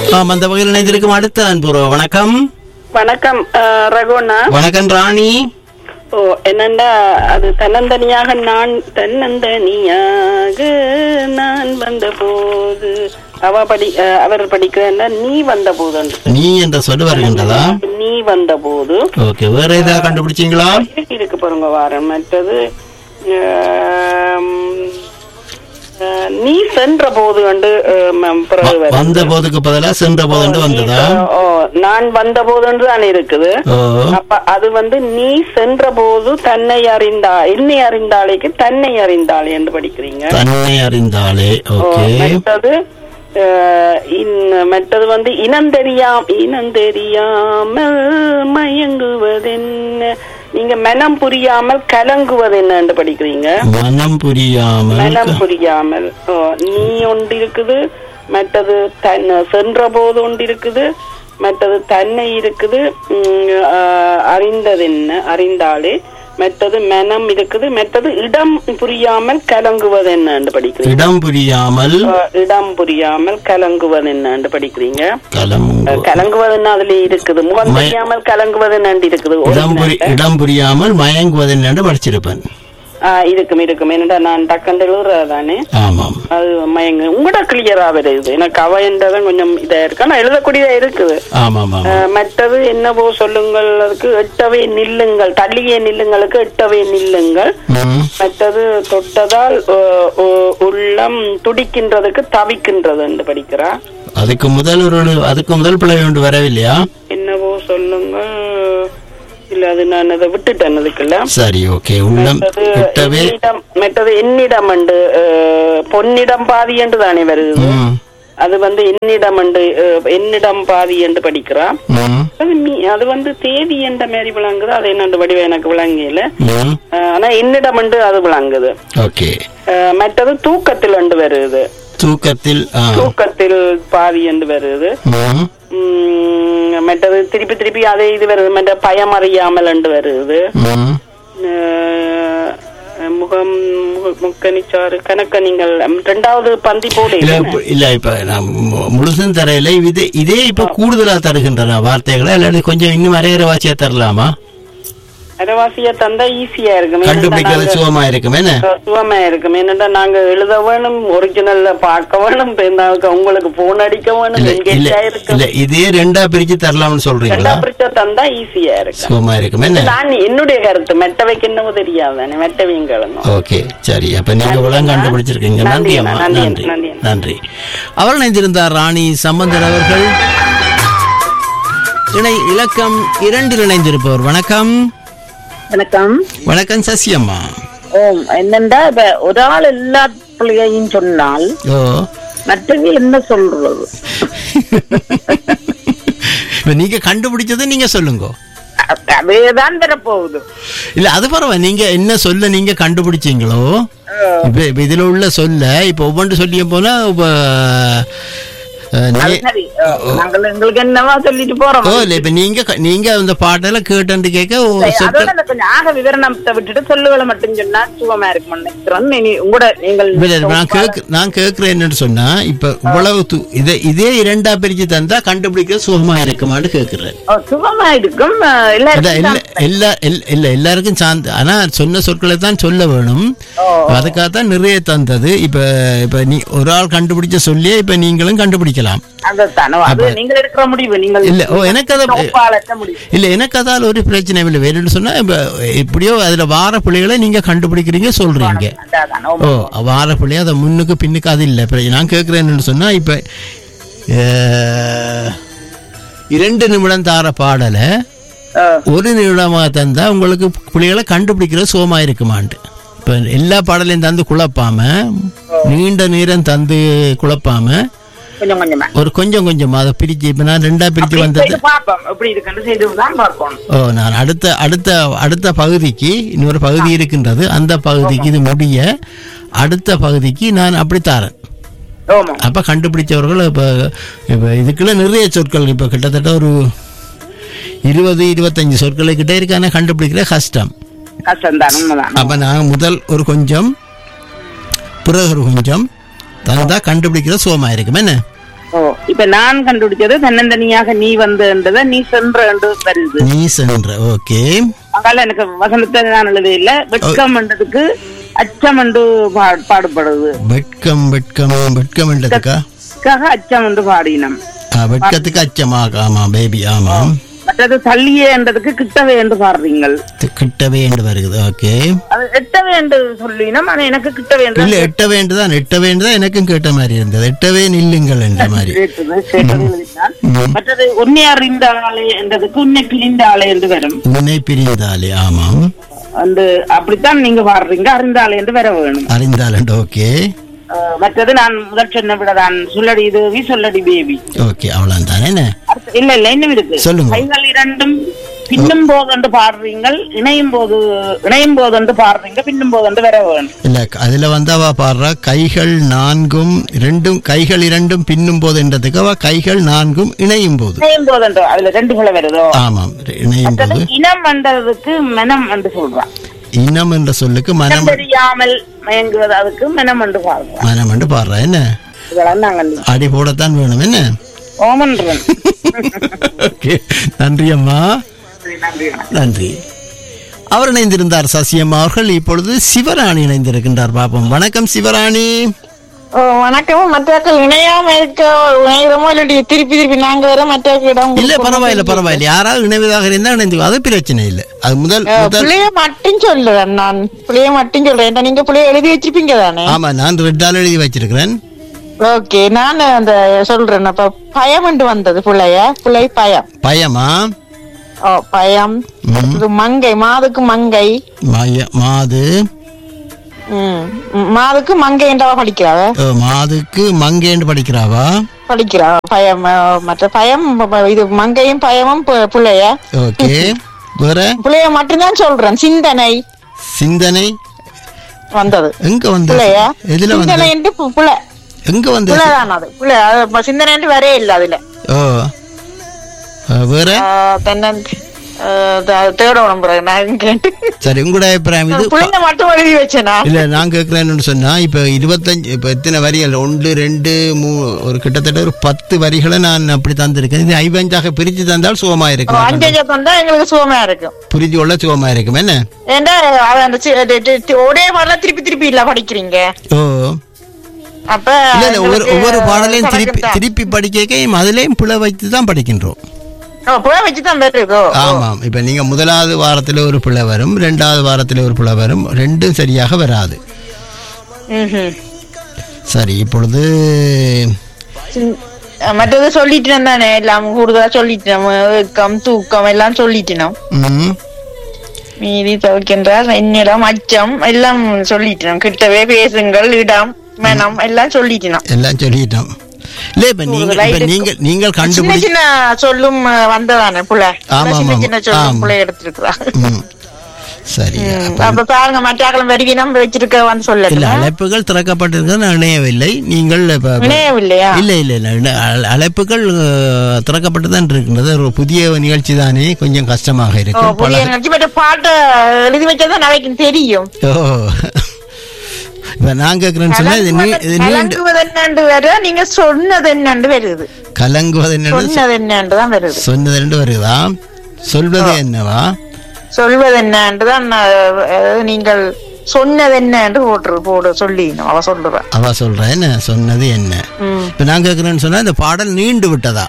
ஆம் அந்த வகையில் இணைந்திருக்கும் அடுத்த அன்புறவு வணக்கம் வணக்கம் அஹ், ரகுண்ணா வணக்கம் ராணி ஓ என்னண்டா அது தன்னந்தனியாக நான் தன்னந்தனியாக நான் வந்த போது அவ படி அஹ், அவர் படிக்கிறா நீ வந்த போது நீ என்ற சொல்லு வருகின்றதா நீ வந்த போது ஓகே வேற ஏதாவது கண்டுபிடிச்சீங்களா இருக்கு, இருக்கு பாருங்க வாரம் மற்றது ஆம், அஹ், நீ சென்ற போது கண்டு அஹ், ம- பிறகு வருது. வந்த போதுக்கு பதிலா சென்ற போது வந்ததா ஓ நான் வந்த போதுன்னு தான் இருக்குது ஓ அப்ப அது வந்து நீ சென்ற போது தன்னை அறிந்தா என்னை அறிந்தாளைக்கு தன்னை அறிந்தாள் என்று படிக்கிறீங்க தன்னை அறிந்தாலே ஓ, ஓகே மற்றது அஹ், இன்- மற்றது வந்து இனந்தெரியாம் இனந்தெரியாமல் மயங்குவதென்ன நீங்க மனம் புரியாமல் கலங்குவது என்னன்னு படிக்கிறீங்க மனம் புரியாமல் மனம் புரியாமல் ஓ, நீ ஒன்று இருக்குது மற்றது தன் சென்ற போது ஒன்று இருக்குது மற்றது தன்னை இருக்குது உம், ஆஹ், அறிந்தது என்ன அறிந்தாலே மற்றது மனம் இருக்குது மற்றது இடம் புரியாமல் கலங்குவது என்னன்னு படிக்கிறீங்க இடம் புரியாமல் ஆஹ், இடம் புரியாமல் கலங்குவது என்னன்னு படிக்கிறீங்க களம் ஆஹ், கலங்குவதுன்னு அதுல இருக்குது முகம் மய- தெரியாமல் கலங்குவது என்னன்னு இருக்குது இடம் புரி original. இடம் புரியாமல் மயங்குவது என்று படிச்சிருப்பேன் ஆஹ், இருக்கும் இருக்கும் என்னடா நான் டக்கண்டு எழுதுறதானே ஆமாம் அது மயங்க உங்களோட கிளியரா வருது எனக்கு அவன்றதான் கொஞ்சம் இதா இருக்கு ஆனா எழுதக்கூடியதா இருக்குது ஆமாம் ஆமாம் அஹ், மற்றது என்னவோ சொல்லுங்கள் அதுக்கு எட்டவே நில்லுங்கள் தள்ளியே நில்லுங்களுக்கு எட்டவே நில்லுங்கள் ம். மற்றது தொட்டதால் அஹ், உ- உள்ளம் துடிக்கின்றதுக்கு தவிக்கின்றது என்று படிக்கிறா அதுக்கு முதல் ஒரு அதுக்கு முதல் பிள்ளை ஒன்று வரவில்லையா என்னவோ சொல்லுங்கள் இல்ல அது நான் அதை விட்டுட்டேன் அதுக்குள்ள சரி ஓகே உள்ளம் மற்றது விட்டவே என்னிடம் மற்றது என்னிடம் அண்டு அஹ், பொன்னிடம் பாதி என்று தானே வருது ம். அது வந்து என்னிடம் அண்டு அஹ், என்னிடம் பாதி என்று படிக்கிறா ம். அது மீ- அது வந்து தேதி என்ற மாதிரி விளங்குது அது என்னண்டு வடிவம் எனக்கு விளங்கல ம். அஹ், ஆனா என்னிடம் அண்டு அது விளங்குது ஓகே அஹ், மற்றது தூக்கத்தில் அண்டு வருது தூக்கத்தில் ஆ. தூக்கத்தில் பாதி என்று வருது ம். உம், மற்றது திருப்பி திருப்பி அதே இது வருது மற்ற பயம் அறியாமல் அண்டு வருது ம். அஹ், முகம் மு- முக்கணிச்சாறு கணக்க நீங்கள் ம், ரெண்டாவது பந்தி போடு இல்ல இப்ப- இல்ல இப்ப நான் மு- முழுசும் தரையில இது இதே இப்ப கூடுதலா தருகின்றன வார்த்தைகளை இல்லாட்டி கொஞ்சம் இன்னும் வரைகிற வாசியா தரலாமா அரவாசிய தந்தா ஈஸியா இருக்கும் கண்டுபிடிக்கிறது சுகமா இருக்கும் என்ன சுகமா இருக்கும் என்னடா நாங்க எழுத வேணும் ஒரிஜினல்ல பார்க்க வேணும் இப்ப இந்த உங்களுக்கு போன் அடிக்க வேணும் இல்ல இல்ல எங்கேயா இருக்கும் இல்ல இதே ரெண்டா பிரிச்சு தரலாம்னு சொல்றீங்களா ரெண்டா பிரிச்சா தந்தா ஈஸியா இருக்கும் சுகமா இருக்கும் என்ன நான் என்னுடைய கருத்து மெட்டவைக்கு என்னவோ தெரியாதானே மெட்டவையும் கிழங்கும் ஓகே சரி அப்ப நீங்க விளங்க கண்டுபிடிச்சிருக்கீங்க நன்றி நன்றி அம்மா நன்றி, நன்றி நன்றி. நன்றி அவர் இணைந்திருந்தார் ராணி சம்பந்தர் அவர்கள் இணை இலக்கம் இரண்டில் இணைந்திருப்பவர் வணக்கம் வணக்கம் வணக்கம் சசி அம்மா ஓம் என்னண்டா இப்ப ஒரு ஆள் எல்லா பிள்ளையையும் சொன்னால் ஓ மற்றவங்க என்ன சொல்றது இப்ப நீங்க கண்டுபிடிச்சது நீங்க சொல்லுங்க அ- அதேதான் வரப்போகுது இல்ல அது பரவாயில்ல நீங்க என்ன சொல்ல நீங்க கண்டுபிடிச்சீங்களோ இப்ப இப்ப இதுல உள்ள சொல்ல இப்ப ஒவ்வொன்று சொல்லிய போனா இப்ப, அஹ், அது நே- சரி நாங்கள் எங்களுக்கு என்னவா சொல்லிட்டு போறோம் ஓ இல்ல இப்ப நீங்க க- நீங்க அந்த பாட்டெல்லாம் கேட்டு கேட்க ஓ, சரி, சொற்கள் அதோட எனக்கு கொஞ்சம் ஆக விவரணத்தை விட்டுட்டு சொல்லுகளை மட்டும் சொன்னா சுகமா இருக்கும் நினைக்கிறேன் இனி உங்களோட நீங்கள் இல்ல, இல்ல, நான் கேக்கு நான் கேட்கிறேன் என்னன்னு சொன்னா இப்ப இவ்வளவு து- இதை இதே இரண்டா பிரிச்சு தந்தா கண்டுபிடிக்க சுகமா இருக்குமான்னு கேட்கிறேன் ஓ, சுகமா இருக்கும் அஹ், இல்ல எல்லாருக்கும் இல்ல எல்லா இல்ல- இல்ல எல்லாருக்கும் சார்ந்து ஆனா சொன்ன சொற்களை தான் சொல்ல வேணும் அதுக்காக தான் நிறைய தந்தது இப்ப இப்ப நீ ஒரு ஆள் கண்டுபிடிச்ச சொல்லியே இப்ப நீங்களும் கண்டுபிடிக்கலாம் அதைத்தானோ அது நீங்கள் எடுக்கிற முடிவு நீங்கள் இல்ல ஓ எனக்கு அதை ஒப்பாளற்ற முடிவு இல்ல எனக்கு அதால் ஒரு பிரச்சனை இல்லை வேணும்னு சொன்னா இப்ப எப்படியோ அதுல வார பிள்ளைகளை நீங்க கண்டுபிடிக்கிறீங்க சொல்றீங்க அதான் ஓ வார பிள்ளைய அதை முன்னுக்கு பின்னுக்கு அது இல்லை பிரச்சனை நான் கேட்குறேன்னு சொன்னா இப்ப அஹ், இரண்டு நிமிடம் தார பாடலை ஒரு நிமிடமாக தந்தா உங்களுக்கு பிள்ளைகளை கண்டுபிடிக்கிற சுகமா இருக்குமான்ட்டு இப்ப எல்லா பாடலையும் தந்து குழப்பாம நீண்ட நேரம் தந்து குழப்பாம கொஞ்சம் கொஞ்சமா ஒரு கொஞ்சம் கொஞ்சம் அதை பிரிச்சு இப்ப நான் ரெண்டா பிரிச்சு வந்தது செய்து பார்ப்போம் எப்படி இருக்குன்னு செய்து தான் பார்ப்போம் ஓ நான் அடுத்த அடுத்த அடுத்த பகுதிக்கு இன்னொரு பகுதி இருக்கின்றது அந்த பகுதிக்கு இது முடிய அடுத்த பகுதிக்கு நான் அப்படி தாரேன் ஓமா அப்ப கண்டுபிடிச்சவர்கள் இப்ப இப்ப இதுக்குள்ள நிறைய சொற்கள் இப்ப கிட்டத்தட்ட ஒரு இருபது இருபத்தஞ்சு சொற்களை கிட்ட இருக்கு ஆனா கண்டுபிடிக்கிற கஷ்டம் கஷ்டம் தான் உண்மைதான் அப்ப நான் முதல் ஒரு கொஞ்சம் பிறகு ஒரு கொஞ்சம் தந்தா கண்டுபிடிக்கிற சுகமா இருக்கும் என்ன ஓ இப்ப நான் கண்டுபிடிச்சது தன்னந்தனியாக நீ வந்தன்றத நீ சென்ற என்று வருது நீ சென்ற ஓகே அதனால எனக்கு வசனத்தை நான் எழுத இல்ல வெட்கம் என்றதுக்கு அச்சம் என்று பா- பாடுபடுது வெட்கம் வெட்கம் வெட்கம் என்றதுக்கா அதுக்காக அச்சம் என்று பாடினம் ஆ, வெட்கத்துக்கு அச்சமா ஆமா பேபி ஆமாம் மற்றது தள்ளியே என்றதுக்கு கிட்டவே என்று பாடுறீங்கள் தி- கிட்டவே என்று வருகிறது ஓகே அது எட்டவே என்று சொல்லினம் ஆனா எனக்கு கிட்டவே என்று இல்ல எட்ட வேண்டுதான் எட்ட வேண்டுதான் எனக்கும் கேட்ட மாதிரி இருந்தது எட்டவே நில்லுங்கள் என்ற மாதிரி கேட்டது கேட்டது எழுதினான். மற்றது உன்னை அறிந்த ஆளே என்றதுக்கு உன்னை பிரிந்த ஆளே என்று வரும் உன்னை பிரிந்தாலே ஆமாம் அந்த அப்படித்தான் நீங்க பாடுறீங்க அறிந்த ஆளே என்று வர வேணும் அறிந்தால் ஓகே அஹ், மற்றது நான் முதல் சொன்ன விட தான் சொல்லடி தேவி சொல்லடி பேபி ஓகே அவ்வளவு தானே என்ன அடுத்து- இல்ல இல்ல இன்னும் இருக்கு சொல்லுங்க. கைகள் இரண்டும் பின்னும் போதென்று பாடுறீங்கள் இணையும் போது இணையும் போதென்று பாடுறீங்க பின்னும் போதென்று வர வேணும் இல்ல அதுல வந்து அவ பாடுறா கைகள் நான்கும் இரண்டும் கைகள் இரண்டும் பின்னும் போது என்றதுக்கு அவ கைகள் நான்கும் இணையும் போது இணையும் போதென்று அதுல ரெண்டு பிள்ளை வருதோ ஆமாம் இணையும் போது மற்றது இனம் என்றதுக்கு மனம் என்று சொல்றான் இனம் என்ற சொல்லுக்கு இனம் மனம் தெரியாமல் மயங்குவது அதுக்கு மனம் என்று பாடுறான் மனம் என்று பாடுறா என்ன இதெல்லாம் நாங்க அடி போடத்தான் வேணும் என்ன ஓமன்றன் ஓகே நன்றி அம்மா நன்றி அவர் இணைந்திருந்தார் சசியம் அவர்கள் இப்பொழுது சிவராணி இணைந்திருக்கின்றார் பாப்போம் வணக்கம் சிவராணி ஓ வணக்கம் மற்றாக்கள் இணையாம இருக்க இணைகிறோமோ இல்லாட்டி திருப்பி திருப்பி நாங்க வர மற்றாக்கள் இடம் இல்ல பரவாயில்ல பரவாயில்ல யாராவது இணைவதாக இருந்தா இணைந்து அது பிரச்சனை இல்ல அது முதல் முதல் பிள்ளைய மட்டும் சொல்றேன் நான் பிள்ளைய மட்டும் சொல்றேன் ஏன்டா நீங்க பிள்ளைய எழுதி வச்சிருப்பீங்க தானே ஆமா நான் ரெட்டால் எழுதி வச்சிருக்கிறேன் ஓகே நான் அந்த சொல்றேன் அப்ப பயம் என்று வந்தது பிள்ளைய பிள்ளை பயம் பயமா ஓ பயம் ம். இது மங்கை மாதுக்கு மங்கை மய மாது ம் ம், மாதுக்கு மங்கை என்றவா படிக்கிறாவ ஓ, மாதுக்கு மங்கேண்டு படிக்கிறாவா படிக்கிறா பயம் ஆ, மற்ற பயம் ப- இது மங்கையும் பயமும் பு- பிள்ளைய ஓகே வேற பிள்ளைய மட்டும்தான் சொல்றேன் சிந்தனை சிந்தனை வந்தது எங்க வந்து பிள்ளைய எதுல வந்து சிந்தனை என்று பு- புள்ள எங்க வந்து புள்ளதான் அது புள்ள அது ப- சிந்தனை என்று வரே இல்ல அதுல ஓ அஹ், வேற ஆஹ் தென்னன் தேட உடம்புறேன் நான் கேட்டு சரி உங்களோட அபிப்பிராயம் இது பிள்ளைங்க மட்டும் எழுதி வச்சேனா இல்ல நான் கேட்கிறேன்னு சொன்னா இப்ப இருபத்தஞ்சு இப்ப எத்தனை வரிகள் ஒன்று ரெண்டு மூ ஒரு கிட்டத்தட்ட ஒரு பத்து வரிகளை நான் அப்படி தந்திருக்கேன் இது ஐவஞ்சாக பிரிச்சு தந்தால் சுகமா இருக்கும் அஞ்சு அஞ்சு தந்தா எங்களுக்கு சுகமா இருக்கும் புரிஞ்சு கொள்ள சுகமா இருக்கும் என்ன ஏன்டா அது அந்த சி- டி- டி- டி- ஒரே மாதிரிலாம் திருப்பி திருப்பி இல்ல படிக்கிறீங்க ஓ அப்ப இல்ல இல்ல ஒவ்வொரு எங்களுக்கு ஒவ்வொரு பாடலையும் திருப்பி கணக்குதான். திருப்பி படிக்க அதுலயும் பிழை வைத்து தான் படிக்கின்றோம் ஓ, புள்ள வச்சுதான் வருதோ ஆமாம் இப்ப நீங்க முதலாவது வாரத்துல ஒரு பிழை வரும் ரெண்டாவது வாரத்துல ஒரு பிழை வரும் ரெண்டும் சரியாக வராது ம்ஹும். சரி இப்பொழுது சின்- மற்றது சொல்லிட்டேன் தானே எல்லாம் கூடுதலா சொல்லிட்டேன் ஏக்கம் தூக்கம் எல்லாம் சொல்லிட்டேன் ம், மீதி தவிர்க்கின்றார் என்னிடம் அச்சம் எல்லாம் சொல்லிட்டேன் கிட்டவே பேசுங்கள் இடம் மனம் எல்லாம் சொல்லிட்டேன் எல்லாம் சொல்லிட்டோம் இல்ல இப்ப நீங்க இப்ப நீங்கள் நீங்கள் சின்ன கண்டுபிடி சின்ன சொல்லும் அஹ், வந்ததானே புள்ள ஆமா, சின்ன ஆமா. சின்ன சொல்லும் ஆம். புள்ள எடுத்திருக்கிறா ம். சரி அப்ப அப்ப பாருங்க மற்றாக்களும் வருவினம் வச்சிருக்க வந்து இல்ல சொல்லல அழைப்புகள் திறக்கப்பட்டிருக்கிறது நான் இணையவில்லை நீங்கள் இப்ப- இப்ப- இணையவில்லையா இல்ல இல்ல இல்ல இல்ல. அழ- அழைப்புகள் அஹ், திறக்கப்பட்டு தான் இருக்கின்றது ஒரு புதிய நிகழ்ச்சி தானே கொஞ்சம் கஷ்டமாக ஓ, இருக்கும் புதிய பல நிகழ்ச்சி பட் பாட்டை எழுதி வச்சதான் அவைக்கு தெரியும் ஓ இப்ப நான் கேட்கிறேன்னு சொன்னா இது நீ- இது நீண்டு கலங்குவது என்னண்டு வர நீங்க சொன்னது என்னண்டு வருது கலங்குவது என்னன்னு சொன்னது என்னண்டு தான் வருது சொன்னது ரெண்டு வருதா சொல்வது என்னவா சொல்வது என்னண்டு தான் நான், அதாவது நீங்கள் சொன்னது என்னன்னு போட்டு போட சொல்லி அவ சொல்லுவா அவ சொல்ற என்ன சொன்னது என்ன ம். இப்ப நான் கேட்கிறேன்னு சொன்னா இந்த பாடல் நீண்டு விட்டதா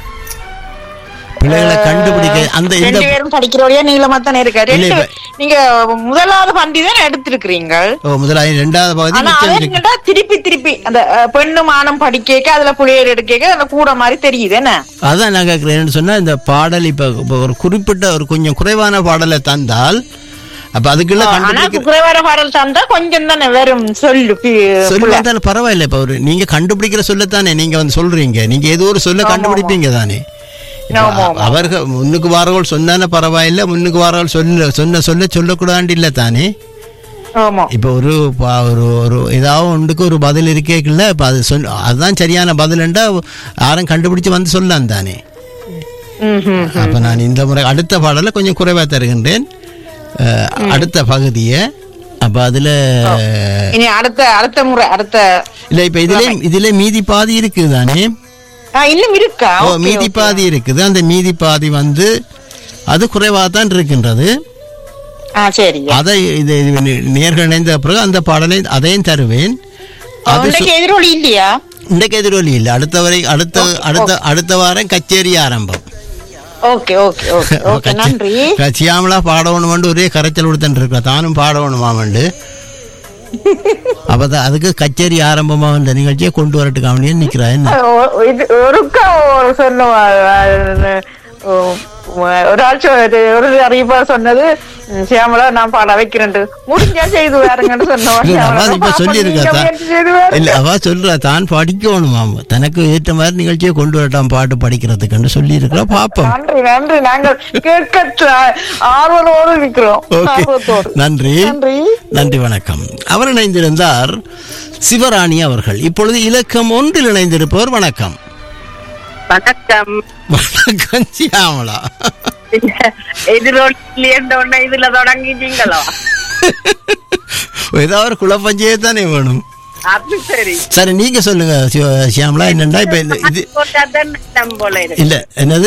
பிள்ளைகளை கண்டுபிடிக்க அந்த இந்த ரெண்டு பேரும் படிக்கிறோடய நீளமா தானே இருக்காரு இல்ல, ரெண்டு இப்ப- நீங்க முதலாவது பண்டி தான் எடுத்திருக்கிறீங்க ஓ முதலாவது ரெண்டாவது பகுதி ஆனா மிச்சம் அவன் இருக்கு. என்னடா திருப்பி திருப்பி அந்த அஹ், பெண்ணு மானம் படிக்க அதுல புளியர் எடுக்க அதுல கூட மாதிரி தெரியுது என்ன அதான் நான் கேட்கிறேன்னு சொன்னா இந்த பாடல் இப்ப இப்ப ஒரு குறிப்பிட்ட ஒரு கொஞ்சம் குறைவான பாடலை தந்தால் அப்ப அதுக்குள்ள ஆனா கண்டுபிடிக்க குறைவார பாடல் தந்தா கொஞ்சம் தானே வரும் சொல்லு பி- சொல்லி புள்ள. வந்தாலும் பரவாயில்ல இப்ப ஒரு நீங்க கண்டுபிடிக்கிற சொல்லத்தானே நீங்க வந்து சொல்றீங்க நீங்க ஏதோ ஒரு சொல்ல கண்டுபிடிப்பீங்க தானே இப்ப ஆமா, ஆமா. அவர்கள் முன்னுக்கு வாரவர்கள் சொன்னானே பரவாயில்ல முன்னுக்கு வாரவர்கள் சொல்ல சொன்ன சொல்ல சொல்லக்கூடாது இல்ல தானே ஆமா இப்போ ஒரு பா- ஒரு ஒரு ஏதாவது ஒன்றுக்கு ஒரு பதில் இருக்கேக்குல்ல இப்போ அது சொல் அதுதான் சரியான பதில்ண்டா யாரும் கண்டுபிடிச்சு வந்து சொல்லலாம் தானே ம்ஹும். அப்போ நான் இந்த முறை அடுத்த பாடலை கொஞ்சம் குறைவாக தருகின்றேன் அஹ், அடுத்த பகுதியை அப்போ அதில் இனி அடுத்த அடுத்த முறை அடுத்த இல்லை இப்போ இதிலே இதிலே மீதி பாதி இருக்குது தானே ஆ, இன்னும் இருக்கா ஓ Okay, மீதி okay. பாதி இருக்குது அந்த மீதி பாதி வந்து அது குறைவாக தான் இருக்கின்றது ஆ சரிங்க அதை இது இது நேர்கள் இணைந்த பிறகு அந்த பாடலை அதையும் தருவேன் அது உனக்கு எதிரொலி இல்லையா இன்றைக்கு எதிரொலி இல்லை அடுத்த வரை அடுத்த அடுத்த அடுத்த வாரம் கச்சேரி ஆரம்பம் ஓகே ஓகே ஓகே ஓகே நன்றி சியாமலா பாடணுமெண்டு ஒரே கரைச்சல் கொடுத்துட்டு இருக்கா தானும் பாடணுமாமண்டு அப்பதான் அதுக்கு கச்சேரி ஆரம்பமா இந்த நிகழ்ச்சியை கொண்டு வரட்டுக்கு அவனே நிக்கிறா என்ன ஒ- இது ஒருக்கா ஒரு சொன்ன ஒரு ஆள் சொ- இது ஒரு அறிவிப்பா சொன்னது ம், சியாமலா நான் பாட வைக்கிறேன் முடிஞ்சா செய்து வேறுங்கன்னு சொன்னவன் இல்ல, அவ சியாமலா, இப்ப பாப்பா, சொல்லியிருக்கா நீங்க தான். முயற்சி செய்து பாருங்க. இல்ல அவ சொல்றா தான் படிக்கணுமாம் தனக்கு ஏற்ற மாதிரி நிகழ்ச்சியை கொண்டு வரட்டாம் பாட்டு படிக்கிறதுக்குன்னு சொல்லி இருக்கிறா பாப்போம் நன்றி நன்றி நாங்கள் கேட்க த- ஆர்வத்தோடு இருக்கிறோம் ஓகே ஆர்வத்தோடு நன்றி நன்றி நன்றி வணக்கம் அவர் இணைந்திருந்தார் சிவராணி அவர்கள் இப்பொழுது இலக்கம் ஒன்றில் இணைந்திருப்பவர் வணக்கம் வணக்கம் வணக்கம் சியாமலா எதிரொலி என்ற ஒண்ணு இதுல தொடங்கிட்டீங்களோ ஏதாவது ஒரு குழப்பஞ்சே தானே வேணும் அது சரி சரி நீங்க சொல்லுங்க சிவ- சியாமலா என்னண்டா இப்ப இந்த இது போட்டாதான் நம்ம போல இருக்கு இல்ல என்னது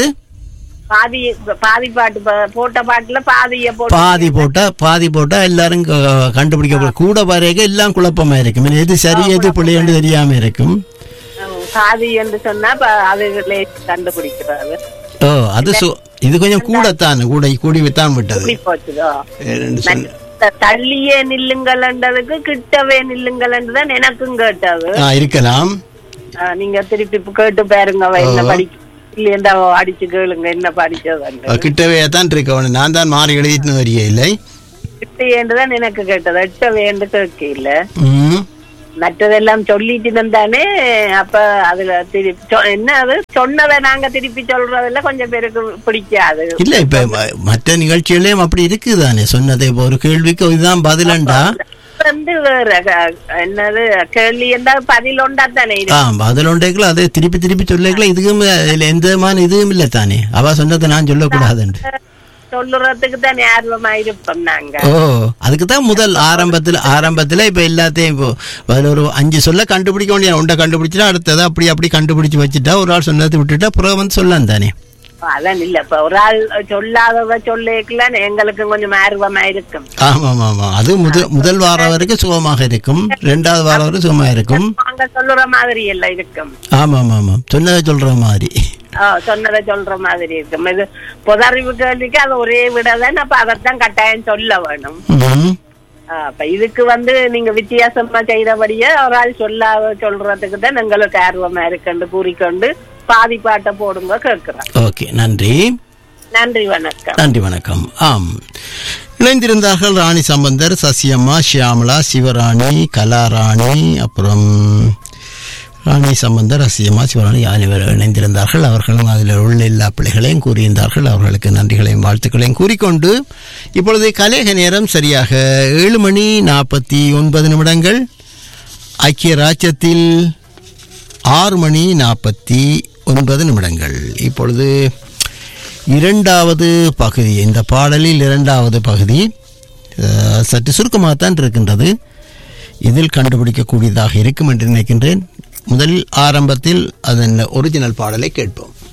பாதி பாதி பாட்டு ப- போட்ட பாட்டுல பாதிய போட்டு பாதி போட்டா பாதி போட்டா எல்லாரும் க- கண்டுபிடிக்க கூட வரைக்கும் எல்லாம் குழப்பமா இருக்கும் எது சரி எது பிள்ளைன்னு தெரியாம இருக்கும் ம், பாதி என்று சொன்னா ப- அதுகளே கண்டுபிடிக்கிறாரு ஓ அது சு- இது கொஞ்சம் கூடத்தான் கூட கூடி வித்தான் விட்டது இப்படி போச்சுதோ ஏ, ரெண்டு சொல்லு. த- தள்ளியே நில்லுங்கள்ன்றதுக்கு கிட்டவே நில்லுங்கள்ன்றதான் எனக்கும் கேட்டது ஆ, இருக்கலாம் ஆ, நீங்க திருப்பி இப்ப கேட்டு பாருங்க அவ என்ன ஓ. படிக்க இல்லையா அவ அடிச்சு கேளுங்க என்ன படிச்சதுன்னு அஹ் கிட்டவே தான் இருக்கவனு நான் தான் மாறி எழுதிட்டு வரிய இல்லை கிட்டேன்றுதான் எனக்கு கேட்டது எட்டவே என்று கேட்க இல்ல ம். மற்றதெல்லாம் சொல்லிட்டு இருந்தானே அப்ப அதுல திருப்பி சொ- என்ன அது சொன்னதை நாங்க திருப்பி சொல்றதுல கொஞ்சம் பேருக்கு பிடிக்காது இல்ல இப்ப ம- மற்ற நிகழ்ச்சிகளையும் அப்படி இருக்குதானே சொன்னதை இப்ப ஒரு கேள்விக்கு இதுதான் பதிலண்டா வந்து வேற க- என்னது கேள்வி என்றால் பதில் ஒண்டா தானே ஆ பதில் ஒன்றைக்குள்ள அதை திருப்பி திருப்பி சொல்லிக்கலாம் இதுக்கும் இதுல எந்த விதமான இதுவும் இல்லை தானே அவ சொன்னதை நான் சொல்லக்கூடாதுன்னு சொல்லுறதுக்கு தான் ஆர்வமா இருப்போம் நாங்க ஓ அதுக்கு தான் முதல் ஆரம்பத்துல ஆரம்பத்துல இப்ப எல்லாத்தையும் இப்போ அதுல ஒரு அஞ்சு சொல்ல கண்டுபிடிக்க வேண்டிய ஒன்றை கண்டுபிடிச்சிட்டா அடுத்ததை அப்படி அப்படி கண்டுபிடிச்சு வச்சுட்டா ஒரு ஆள் சொன்னதை விட்டுட்டா அப்புறம் வந்து சொல்லலாம் தானே அதான் இல்ல இப்ப ஒரு ஆள் சொல்லாதத சொல்லிக்கலாம் எங்களுக்கு கொஞ்சம் ஆர்வமா இருக்கும் ஆமா ஆமா ஆமா அது முதல் முதல் வாரம் வரைக்கும் சுகமாக இருக்கும் ரெண்டாவது வாரம் வரைக்கும் சுகமா இருக்கும் நாங்க சொல்லுற மாதிரி எல்லாம் இருக்கும் ஆமா ஆமா ஆமா சொன்னதை சொல்ற மாதிரி ஆ, சொன்னதை சொல்ற மாதிரி இருக்கும் இது பொதறிவு கேள்விக்கு அது ஒரே விடதான் அப்ப அதைத்தான் கட்டாயம் சொல்ல வேணும் ம். ஆ, அப்ப இதுக்கு வந்து நீங்க வித்தியாசமா செய்தபடியே ஒரு ஆள் சொல்லாத சொல்றதுக்கு தான் எங்களுக்கு ஆர்வமா இருக்குன்னு கூறிக்கொண்டு பாதி பாட்டை போடுங்க கேட்கிறோம் ஓகே நன்றி நன்றி வணக்கம் நன்றி வணக்கம் ஆம் இணைந்திருந்தார்கள் ராணி சம்பந்தர் சசியம்மா ஷியாமலா சிவராணி கலாராணி அப்புறம் ராணி சம்பந்தர் சசியம்மா சிவராணி அனைவர் இணைந்திருந்தார்கள் அவர்களும் அதில் உள்ள எல்லா பிள்ளைகளையும் கூறியிருந்தார்கள் அவர்களுக்கு நன்றிகளையும் வாழ்த்துக்களையும் கூறிக்கொண்டு இப்பொழுது கலேக நேரம் சரியாக ஏழு மணி நாற்பத்தி ஒன்பது நிமிடங்கள் ஐக்கிய ராஜ்யத்தில் ஆறு மணி நாற்பத்தி ஒன்பது நிமிடங்கள் இப்பொழுது இரண்டாவது பகுதி இந்த பாடலில் இரண்டாவது பகுதி அஹ், சற்று சுருக்கமாகத்தான் இருக்கின்றது இதில் கண்டுபிடிக்கக்கூடியதாக இருக்கும் என்று நினைக்கின்றேன் முதலில் ஆரம்பத்தில் அதன் ஒரிஜினல் பாடலை கேட்போம்